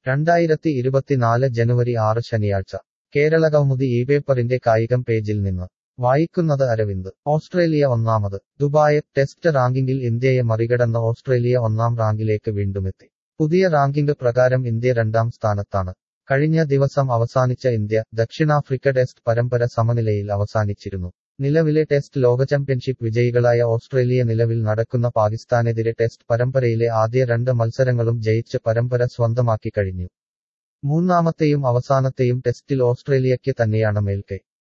രണ്ടായിരത്തി ഇരുപത്തിനാല് ജനുവരി ആറ് ശനിയാഴ്ച കേരളകൗമുദി ഈ പേപ്പറിന്റെ കായികം പേജിൽ നിന്ന് വായിക്കുന്നത് അരവിന്ദ് ഓസ്ട്രേലിയ ഒന്നാമത് ദുബായ് ടെസ്റ്റ് റാങ്കിങ്ങിൽ ഇന്ത്യയെ മറികടന്ന് ഓസ്ട്രേലിയ ഒന്നാം റാങ്കിലേക്ക് വീണ്ടുമെത്തി പുതിയ റാങ്കിംഗ് പ്രകാരം ഇന്ത്യ രണ്ടാം സ്ഥാനത്താണ് കഴിഞ്ഞ ദിവസം അവസാനിച്ച ഇന്ത്യ ദക്ഷിണാഫ്രിക്ക ടെസ്റ്റ് പരമ്പര സമനിലയിൽ അവസാനിച്ചിരുന്നു നിലവിലെ ടെസ്റ്റ് ലോക ചാമ്പ്യൻഷിപ്പ് വിജയികളായ ഓസ്ട്രേലിയ നിലവിൽ നടക്കുന്ന പാകിസ്ഥാനെതിരെ ടെസ്റ്റ് പരമ്പരയിലെ ആദ്യ രണ്ട് മത്സരങ്ങളും ജയിച്ച് പരമ്പര സ്വന്തമാക്കി കഴിഞ്ഞു മൂന്നാമത്തെയും അവസാനത്തെയും ടെസ്റ്റിൽ ഓസ്ട്രേലിയയ്ക്ക് തന്നെയാണ് മേൽക്കൈ